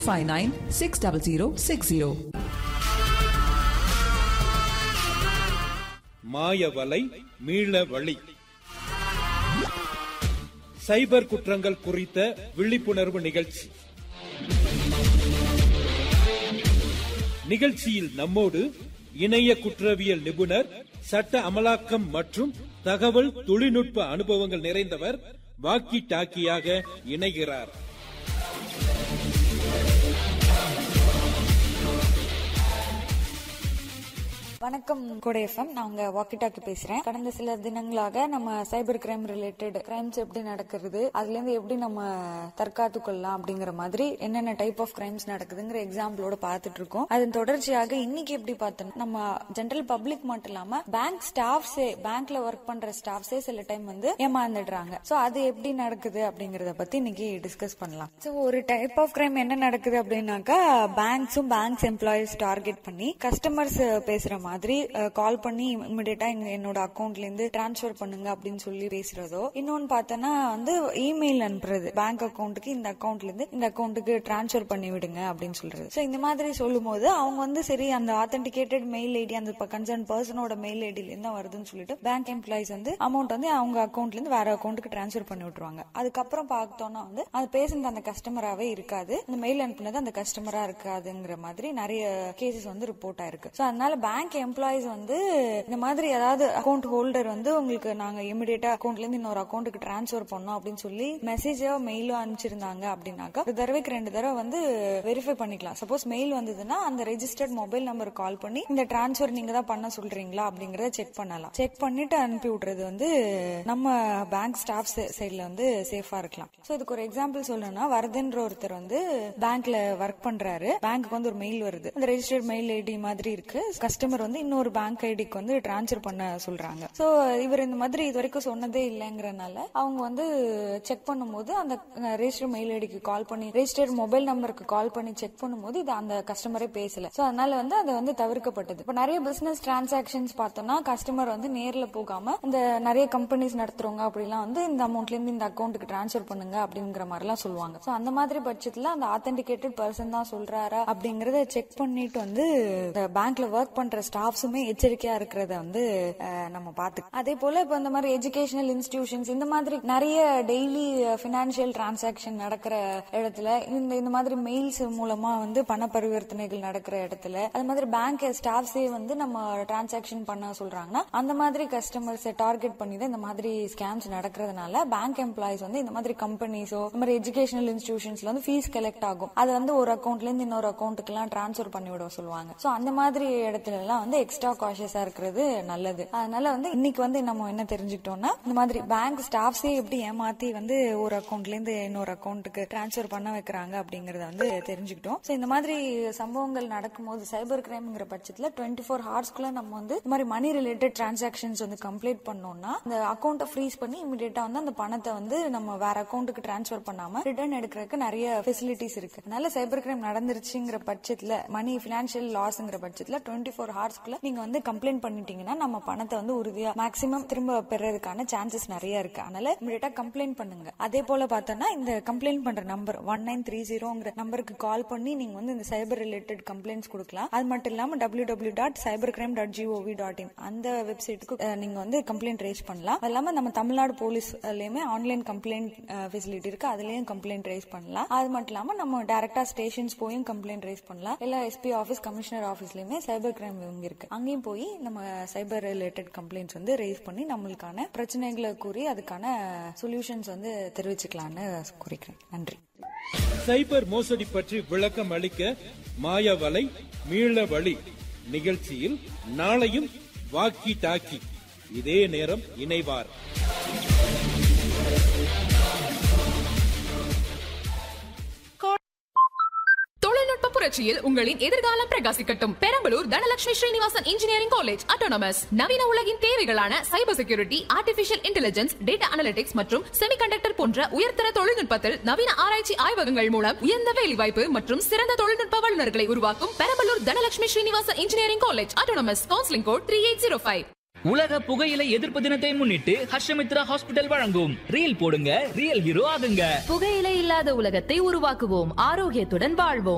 596060. மாயவலை மீள வழி சைபர் குற்றங்கள் குறித்த விழிப்புணர்வு நிகழ்ச்சி நிகழ்ச்சியில் நம்மோடு இணைய குற்றவியல் நிபுணர் சட்ட அமலாக்கம் மற்றும் தகவல் தொழில்நுட்ப அனுபவங்கள் நிறைந்தவர் வாக்கி டாக்கியாக இணைகிறார் வணக்கம் கோடை எஃப்எம் நான் உங்க வாக்கி டாக்கி பேசுறேன் கடந்த சில தினங்களாக நம்ம சைபர் கிரைம் ரிலேட்டட் கிரைம்ஸ் எப்படி நடக்கிறது அதுல இருந்து எப்படி நம்ம தற்காத்து கொள்ளலாம் அப்படிங்கிற மாதிரி என்னென்ன டைப் ஆஃப் கிரைம்ஸ் நடக்குதுங்கிற எக்ஸாம்பிளோட பார்த்துட்டு இருக்கோம் அதன் தொடர்ச்சியாக இன்னைக்கு எப்படி பார்த்தோம் நம்ம ஜென்ரல் பப்ளிக் மட்டும் இல்லாம பேங்க் ஸ்டாஃப்ஸே பேங்க்ல ஒர்க் பண்ற ஸ்டாஃப்ஸே சில டைம் வந்து ஏமாந்துடுறாங்க சோ அது எப்படி நடக்குது அப்படிங்கறத பத்தி இன்னைக்கு டிஸ்கஸ் பண்ணலாம் சோ ஒரு டைப் ஆஃப் கிரைம் என்ன நடக்குது அப்படின்னாக்கா பேங்க்ஸும் பேங்க்ஸ் எம்ப்ளாயிஸ் டார்கெட் பண்ணி கஸ்டமர்ஸ் பேசுற மாதிரி கால் பண்ணி இமிடியேட்டா என்னோட அக்கௌண்ட்ல இருந்து டிரான்ஸ்பர் பண்ணுங்க அப்படின்னு சொல்லி பேசுறதோ இன்னொன்னு பார்த்தோன்னா வந்து இமெயில் அனுப்புறது பேங்க் அக்கௌண்ட்டுக்கு இந்த அக்கௌண்ட்ல இருந்து இந்த அக்கௌண்ட்டுக்கு டிரான்ஸ்பர் பண்ணி விடுங்க அப்படின்னு சொல்றது சோ இந்த மாதிரி சொல்லும் போது அவங்க வந்து சரி அந்த ஆத்தென்டிகேட்டட் மெயில் ஐடி அந்த கன்சர்ன் பர்சனோட மெயில் ஐடில இருந்து வருதுன்னு சொல்லிட்டு பேங்க் எம்ப்ளாயிஸ் வந்து அமௌண்ட் வந்து அவங்க அக்கௌண்ட்ல இருந்து வேற அக்கௌண்ட்டுக்கு டிரான்ஸ்பர் பண்ணி விட்டுருவாங்க அதுக்கப்புறம் பார்த்தோம்னா வந்து அது பேசுனது அந்த கஸ்டமராவே இருக்காது அந்த மெயில் அனுப்புனது அந்த கஸ்டமரா இருக்காதுங்கிற மாதிரி நிறைய கேசஸ் வந்து ரிப்போர்ட் ஆயிருக்கு சோ அதனால பேங்க் எம்ப்ளாயிஸ் வந்து இந்த மாதிரி ஏதாவது அக்கௌண்ட் ஹோல்டர் வந்து உங்களுக்கு நாங்க இமிடியேட்டா அக்கௌண்ட்ல இருந்து இன்னொரு அக்கௌண்ட்டுக்கு டிரான்ஸ்பர் பண்ணோம் அப்படின்னு சொல்லி மெசேஜோ மெயிலோ அனுப்பிச்சிருந்தாங்க அப்படின்னாக்கா ஒரு தடவைக்கு ரெண்டு தடவை வந்து வெரிஃபை பண்ணிக்கலாம் சப்போஸ் மெயில் வந்ததுன்னா அந்த ரெஜிஸ்டர்ட் மொபைல் நம்பர் கால் பண்ணி இந்த டிரான்ஸ்பர் நீங்க தான் பண்ண சொல்றீங்களா அப்படிங்கறத செக் பண்ணலாம் செக் பண்ணிட்டு அனுப்பி விடுறது வந்து நம்ம பேங்க் ஸ்டாஃப் சைட்ல வந்து சேஃபா இருக்கலாம் சோ இதுக்கு ஒரு எக்ஸாம்பிள் சொல்லணும்னா வரதன்ற ஒருத்தர் வந்து பேங்க்ல ஒர்க் பண்றாரு பேங்க்கு வந்து ஒரு மெயில் வருது அந்த ரெஜிஸ்டர்ட் மெயில் ஐடி மாதிரி இருக்கு கஸ்டமர் வந்து இன்னொரு பேங்க் ஐடிக்கு வந்து டிரான்ஸ்பர் பண்ண சொல்றாங்க சோ இவர் இந்த மாதிரி இது வரைக்கும் சொன்னதே இல்லைங்கறனால அவங்க வந்து செக் பண்ணும்போது அந்த ரெஜிஸ்டர் மெயில் ஐடிக்கு கால் பண்ணி ரெஜிஸ்டர்ட் மொபைல் நம்பருக்கு கால் பண்ணி செக் பண்ணும்போது இது அந்த கஸ்டமரே பேசல சோ அதனால வந்து அது வந்து தவிர்க்கப்பட்டது இப்ப நிறைய பிசினஸ் டிரான்சாக்சன்ஸ் பார்த்தோம்னா கஸ்டமர் வந்து நேர்ல போகாம இந்த நிறைய கம்பெனிஸ் நடத்துறவங்க அப்படிலாம் வந்து இந்த அமௌண்ட்ல இருந்து இந்த அக்கௌண்ட்டுக்கு டிரான்ஸ்பர் பண்ணுங்க அப்படிங்கிற மாதிரி எல்லாம் சொல்லுவாங்க சோ அந்த மாதிரி பட்சத்துல அந்த ஆத்தென்டிகேட்டட் பர்சன் தான் சொல்றாரா அப்படிங்கறத செக் பண்ணிட்டு வந்து பேங்க்ல ஒர்க் பண்ற ஸ்டாஃப்ஸுமே எச்சரிக்கையா இருக்கிறத வந்து அஹ், நம்ம பாத்து அதே போல இப்ப இந்த மாதிரி எஜுகேஷனல் இன்ஸ்டிடியூஷன்ஸ் இந்த மாதிரி நிறைய டெய்லி பினான்சியல் டிரான்சாக்சன் நடக்கிற இடத்துல இந்த இந்த மாதிரி மெயில்ஸ் மூலமா வந்து பண பரிவர்த்தனைகள் நடக்கிற இடத்துல அது மாதிரி பேங்க் ஸ்டாஃப்ஸே வந்து நம்ம டிரான்சாக்சன் பண்ண சொல்றாங்கன்னா அந்த மாதிரி கஸ்டமர்ஸ் டார்கெட் பண்ணி தான் இந்த மாதிரி ஸ்கேம்ஸ் நடக்கிறதுனால பேங்க் எம்ப்ளாயிஸ் வந்து இந்த மாதிரி கம்பெனிஸோ இந்த மாதிரி எஜுகேஷனல் இன்ஸ்டிடியூஷன்ஸ்ல வந்து ஃபீஸ் கலெக்ட் ஆகும் அது வந்து ஒரு அக்கௌண்ட்ல இருந்து இன்னொரு அக்கௌண்ட்டுக்கு எல்லாம் டிரான்ஸ்பர் பண்ணி விட சொல்லுவாங்க சோ அந்த மாதிரி இடத்துல எல்லாம் வந்து எக்ஸ்ட்ரா காஷியஸா இருக்கிறது நல்லது அதனால வந்து இன்னைக்கு வந்து நம்ம என்ன தெரிஞ்சுக்கிட்டோம்னா இந்த மாதிரி பேங்க் ஸ்டாஃப்ஸே எப்படி ஏமாத்தி வந்து ஒரு அக்கௌண்ட்ல இருந்து இன்னொரு அக்கௌண்ட்டுக்கு டிரான்ஸ்பர் பண்ண வைக்கிறாங்க அப்படிங்கறத வந்து தெரிஞ்சுக்கிட்டோம் சோ இந்த மாதிரி சம்பவங்கள் நடக்கும்போது சைபர் கிரைம்ங்கிற பட்சத்துல டுவெண்ட்டி ஃபோர் ஹவர்ஸ்க்குள்ள நம்ம வந்து இந்த மாதிரி மணி ரிலேட்டட் டிரான்சாக்ஷன்ஸ் வந்து கம்ப்ளீட் பண்ணோம்னா அந்த அக்கௌண்ட்டை ஃப்ரீஸ் பண்ணி இமிடியேட்டா வந்து அந்த பணத்தை வந்து நம்ம வேற அக்கௌண்ட்டுக்கு டிரான்ஸ்பர் பண்ணாம ரிட்டர்ன் எடுக்கிறதுக்கு நிறைய ஃபெசிலிட்டிஸ் இருக்கு அதனால சைபர் கிரைம் நடந்துருச்சுங்கிற பட்சத்துல மணி பினான்சியல் லாஸ்ங்கிற பட்சத்துல டுவெண்ட்டி ஃபோர் ஹவர்ஸ்க்குள்ள நீங்க வந்து கம்ப்ளைண்ட் பண்ணிட்டீங்கன்னா நம்ம பணத்தை வந்து உறுதியா மேக்ஸிமம் திரும்ப பெறதுக்கான சான்சஸ் நிறைய இருக்கு அதனால இமிடியேட்டா கம்ப்ளைண்ட் பண்ணுங்க அதே போல பார்த்தோம்னா இந்த கம்ப்ளைண்ட் பண்ற நம்பர் ஒன் நைன் த்ரீ ஜீரோங்கிற நம்பருக்கு கால் பண்ணி நீங்க வந்து இந்த சைபர் ரிலேட்டட் கம்ப்ளைண்ட்ஸ் கொடுக்கலாம் அது மட்டும் இல்லாம W W dot cyber crime dot GOV dot in அந்த வெப்சைட்டுக்கு நீங்க வந்து கம்ப்ளைண்ட் ரேஸ் பண்ணலாம் அது இல்லாம நம்ம தமிழ்நாடு போலீஸ்லயுமே ஆன்லைன் கம்ப்ளைண்ட் ஃபெசிலிட்டி இருக்கு அதுலயும் கம்ப்ளைண்ட் ரேஸ் பண்ணலாம் அது மட்டும் இல்லாம நம்ம டைரக்டா ஸ்டேஷன்ஸ் போயும் கம்ப்ளைண்ட் ரேஸ் பண்ணலாம் எல்லா எஸ்பி ஆஃபீஸ் கமிஷனர் ஆஃபீஸ்லயுமே சைபர் கிரைம் இவங்க இருக்கு அங்கேயும் போய் நம்ம சைபர் ரிலேட்டட் கம்ப்ளைண்ட்ஸ் வந்து ரேஸ் பண்ணி நம்மளுக்கான பிரச்சனைகளை கூறி அதுக்கான சொல்யூஷன்ஸ் வந்து தெரிவிச்சுக்கலாம்னு குறிக்கிறேன் நன்றி சைபர் மோசடி பற்றி விளக்கம் அளிக்க மாயவலை மீள வழி நிகழ்ச்சியில் நாளையும் வாக்கி டாக்கி இதே நேரம் இணைவார் தொழில்நுட்ப புரட்சியில் உங்களின் எதிர்காலம் பிரகாசிக்கட்டும் Perambalur Dhanalakshmi Srinivasan engineering college autonomous நவீன உலகின் தேவைகளான cyber security artificial intelligence data analytics மற்றும் செமிகண்டக்டர் போன்ற உயர்தர தொழில்நுட்பத்தில் நவீன ஆராய்ச்சி ஆய்வகங்கள் மூலம் உயர்ந்த வேலைவாய்ப்பு மற்றும் சிறந்த தொழில்நுட்ப வல்லுநர்களை உருவாக்கும் Perambalur Dhanalakshmi Srinivasan engineering college autonomous counselling code three eight zero five உலக புகையிலை எதிர்ப்பு தினத்தை முன்னிட்டு ஹர்ஷமித்ரா ஹாஸ்பிட்டல் வழங்கும் ரீல் போடுங்க ரியல் ஹீரோ ஆகுங்க புகையிலை இல்லாத உலகத்தை உருவாக்குவோம் ஆரோக்கியத்துடன் வாழ்வோம்